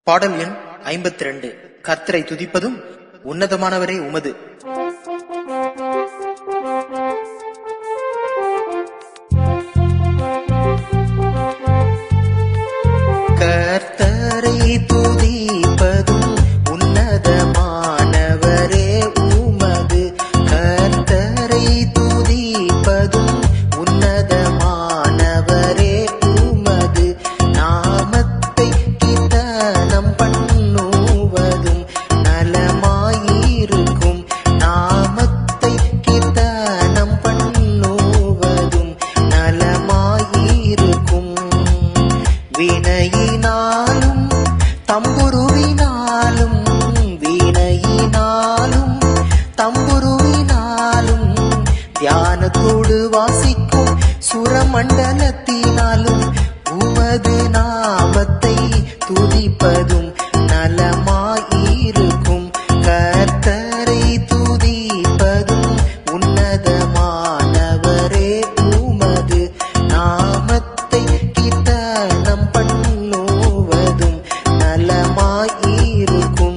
பாடல் எண் ஐம்பத்தி ரெண்டு கர்த்தரை துதிப்பதும் உன்னதமானவரே உமது கர்த்தரை துதிப்பதும் உன்னதமானவரே உமது கர்த்தரை துதிப்பதும் உன்னதமானவரே உமது நாமத்தை கீர்த்தனம் பண்ணுவதும் நலமாயிருக்கும் நாமத்தை கீர்த்தனம் பண்ணுவதும் நலமாயிருக்கும் வீணையினாலும் தம்புருவினாலும் வீணையினாலும் தம்புருவினாலும் தியானத்தோடு வாசிக்கும் சுரமண்டலத்தினாலும் உமது நாமத்தை துதிப்பதும் நலமாயிருக்கும் கர்த்தரை துதிப்பதும் உன்னதமானவரே உமது நாமத்தை கீர்த்தனம் பண்ணுவதும் நலமாயிருக்கும்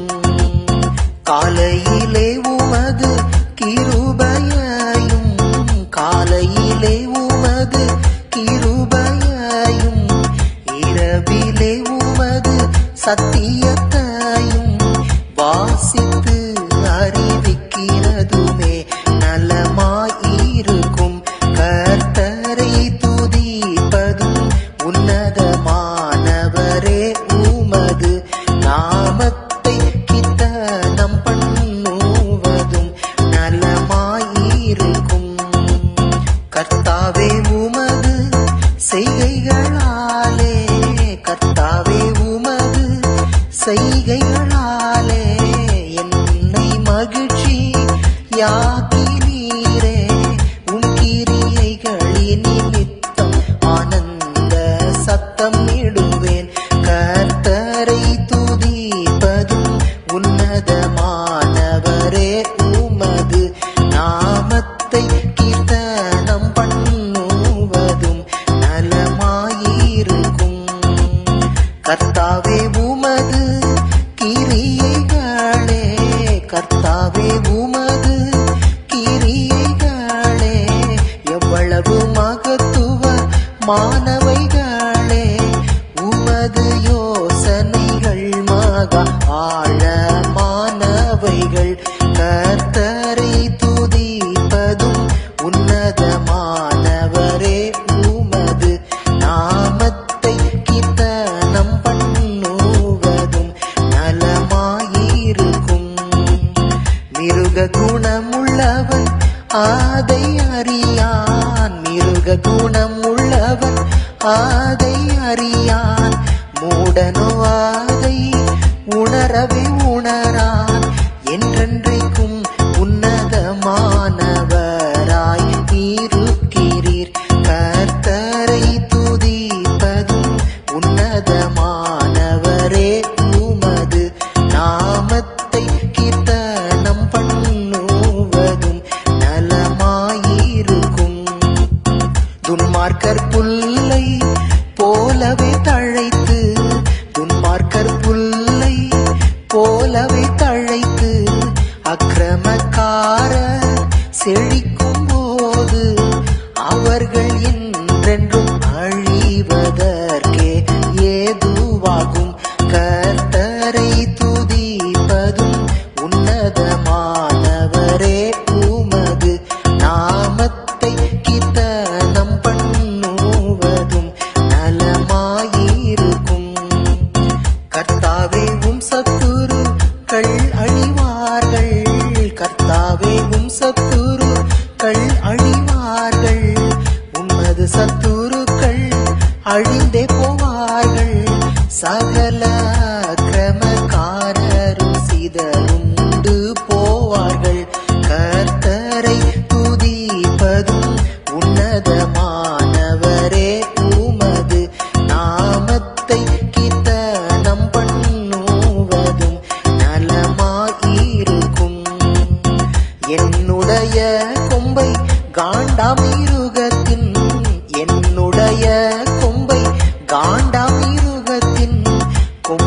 காலையிலே உமது கிருபையையும் காலையிலே உமது கிருபையையும் இரவிலே உமது சத்தியத்தையும் வாசித்து அறிவிக்கிறதுமே நலமாயிருக்கும் கர்த்தரை துதிப்பதும் உன்னதமானவரே உமது நாமத்தை கித்தனம் பண்ணுவதும் நலமாயிருக்கும் கர்த்தாவே உமது செய்கைகளாலே கர்த்தாவே உமது செய்கைகளாலே என்னை மகிழ்ச்சி யாக்கினீரே உம் கிரியைகளின் நிமித்தம் ஆனந்த சத்தம் இடுவேன் கர்த்தரை துதிப்பதும் உன்னதமானவரே உமது நாமத்தை கீர்த்தனம் பண்ணுவதும் நலமாயிருக்கும் கர்த்தாவே உமது கிரியைகளே கர்த்தாவே உமது கிரியைகளே எவ்வளவு மகத்துவ மாணவைகளே உமது யோசனைகள் மகா ஆழமானவைகள் கர்த்தரை துதிப்பதும் உன்னதமானவரே உமது நாமத்தை கீர்த்தனம் பண்ணுவதும் நலமாயிருக்கும் மிருக குணமுள்ளவன் ஆதை அறியான் மிருக குணமுள்ளவன் ஆதை அறியான் மூடனோ ஆதை உணரவே உணரான் என்றென்றைக்கும் உன்னதமானவராய் இருக்கிறீர் கர்த்தரை துதிப்பதும் உன்னதமானவரே உமது நாமத்தை கீர்த்தனம் பண்ணுவதும் நலமாயிருக்கும் துன்மார்க்கர் புல்லை போலவே தழைத்து துன்மார்க்கர் புல்லை போலவே தழைத்து அக்கிரமக்கார செழிக்கும் போது அவர்கள் என்றென்றும் அழிவதற்கே ஏதுவாகும் கர்த்தரை துதிப்பதும் உன்னதமானவரே உமது நாமத்தை கீர்த்தனம் பண்ணுவதும் நலமாயிருக்கும் கர்த்தாவே உம் சத்துருக்கள் அழிவார்கள் கர்த்தாவே உம் சத்துருக்கள் அழிவார்கள் உமது சத்துருக்கள் அழிந்தே போவார்கள் சகல கிரமக்காரரும் சிதறுண்டு போவார்கள் கர்த்தரை துதிப்பதும் உன்னதமானவரே உமது நாமத்தை கீர்த்தனம் பண்ணுவதும் நலமாயிருக்கும் என்னுடைய கொம்பை காண்டாமிருகத்தின் என்னுடைய கொம்பை காண்டாமிருகத்தின் கொம்பை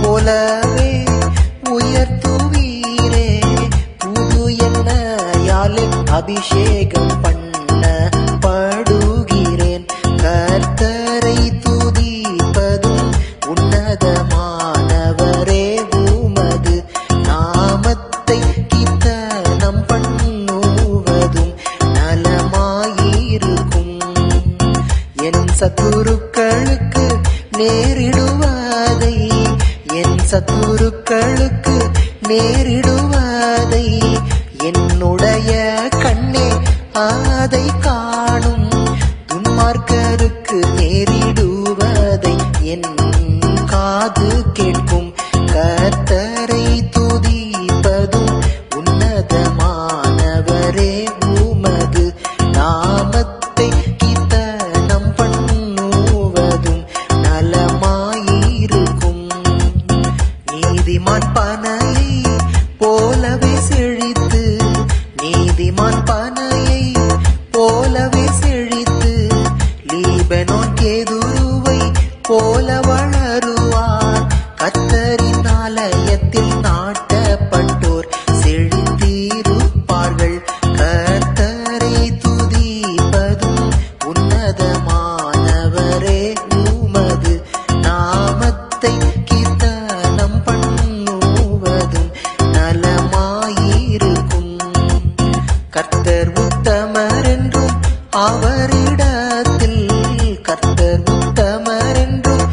போலவே உயர்த்துவீரே புது எண்ணெயாலே அபிஷேகம் பண்ண படுகிறேன் கர்த்தரை துதிப்பதும் உன்னதமானவரே உமது நாமத்தை கீர்த்தனம் பண்ணுவதும் நலமாயிருக்கும் என் சத்துருக்களுக்கு நேரிடுவதை என் சத்துருக்களுக்கு நேரிடுவதை என்னுடைய கண்ணே அதை காணும் துன்மார்க்கருக்கு நேரிடுவதை என் காது கேட்கும் கர்த்தரை துதிப்பதும் உன்னதமானவரே உமது நாமத்தை கீர்த்தனம் பண்ணுவதும் நலமாயிருக்கும் நீதிமான் பனையை போலவே செழித்து நீதிமான் பனையை போலவே செழித்து லீபனோன் கேதுருவை போல வளருவார் கத்தரின் ஆலயத்தில் நாட்டப்பட்டோர் செழித்தீருப்பார்கள் கர்த்தரை துதிப்பதும் உன்னதமானவரே உமது நாமத்தை கீர்த்தனம் பண்ணுவதும் நலமாயிருக்கும் கர்த்தர் உத்தமர் என்றும் அவரிடத்தில் கர்த்தர் உத்தமர் என்றும்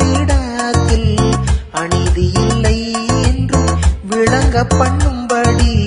அவரிடத்தில் அநீதி இல்லை என்றும் விளங்க பண்ணும்படி